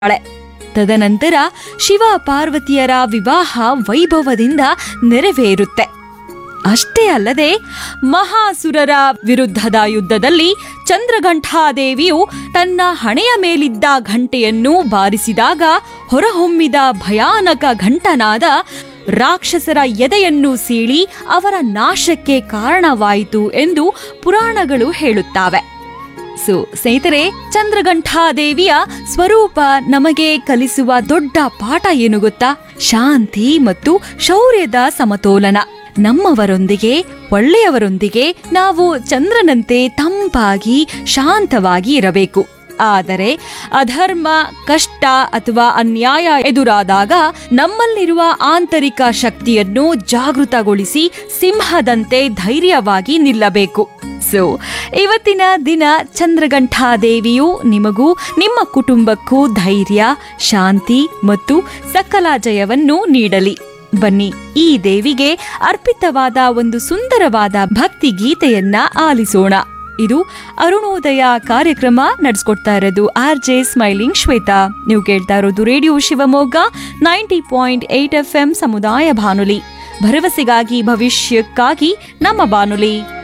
ಮಾಡುತ್ತಾಳೆ ತದನಂತರ ಶಿವ ಪಾರ್ವತಿಯರ ವಿವಾಹ ವೈಭವದಿಂದ ನೆರವೇರುತ್ತೆ ಅಷ್ಟೇ ಅಲ್ಲದೆ ಮಹಾಸುರರ ವಿರುದ್ಧದ ಯುದ್ಧದಲ್ಲಿ ಚಂದ್ರಘಂಟಾದೇವಿಯು ತನ್ನ ಹಣೆಯ ಮೇಲಿದ್ದ ಘಂಟೆಯನ್ನು ಬಾರಿಸಿದಾಗ ಹೊರಹೊಮ್ಮಿದ ಭಯಾನಕ ಘಂಟನಾದ ರಾಕ್ಷಸರ ಎದೆಯನ್ನು ಸೀಳಿ ಅವರ ನಾಶಕ್ಕೆ ಕಾರಣವಾಯಿತು ಎಂದು ಪುರಾಣಗಳು ಹೇಳುತ್ತವೆ ಸೊ ಸ್ನೇಹಿತರೆ ಚಂದ್ರಘಂಟಾದೇವಿಯ ಸ್ವರೂಪ ನಮಗೆ ಕಲಿಸುವ ದೊಡ್ಡ ಪಾಠ ಏನು ಗೊತ್ತಾ ಶಾಂತಿ ಮತ್ತು ಶೌರ್ಯದ ಸಮತೋಲನ ನಮ್ಮವರೊಂದಿಗೆ ಒಳ್ಳೆಯವರೊಂದಿಗೆ ನಾವು ಚಂದ್ರನಂತೆ ತಂಪಾಗಿ ಶಾಂತವಾಗಿ ಇರಬೇಕು ಆದರೆ ಅಧರ್ಮ ಕಷ್ಟ ಅಥವಾ ಅನ್ಯಾಯ ಎದುರಾದಾಗ ನಮ್ಮಲ್ಲಿರುವ ಆಂತರಿಕ ಶಕ್ತಿಯನ್ನು ಜಾಗೃತಗೊಳಿಸಿ ಸಿಂಹದಂತೆ ಧೈರ್ಯವಾಗಿ ನಿಲ್ಲಬೇಕು ಸೊ ಇವತ್ತಿನ ದಿನ ಚಂದ್ರಗಂಠಾದೇವಿಯು ನಿಮಗೂ ನಿಮ್ಮ ಕುಟುಂಬಕ್ಕೂ ಧೈರ್ಯ ಶಾಂತಿ ಮತ್ತು ಸಕಲ ಜಯವನ್ನು ನೀಡಲಿ ಬನ್ನಿ ಈ ದೇವಿಗೆ ಅರ್ಪಿತವಾದ ಒಂದು ಸುಂದರವಾದ ಭಕ್ತಿ ಗೀತೆಯನ್ನ ಆಲಿಸೋಣ ಇದು ಅರುಣೋದಯ ಕಾರ್ಯಕ್ರಮ ನಡೆಸ್ಕೊಡ್ತಾ ಇರೋದು ಆರ್ ಜೆ ಸ್ಮೈಲಿಂಗ್ ಶ್ವೇತಾ ನೀವು ಕೇಳ್ತಾ ಇರೋದು radio Shivamogga ninety point eight F M ಸಮುದಾಯ ಬಾನುಲಿ ಭರವಸೆಗಾಗಿ ಭವಿಷ್ಯಕ್ಕಾಗಿ ನಮ್ಮ ಬಾನುಲಿ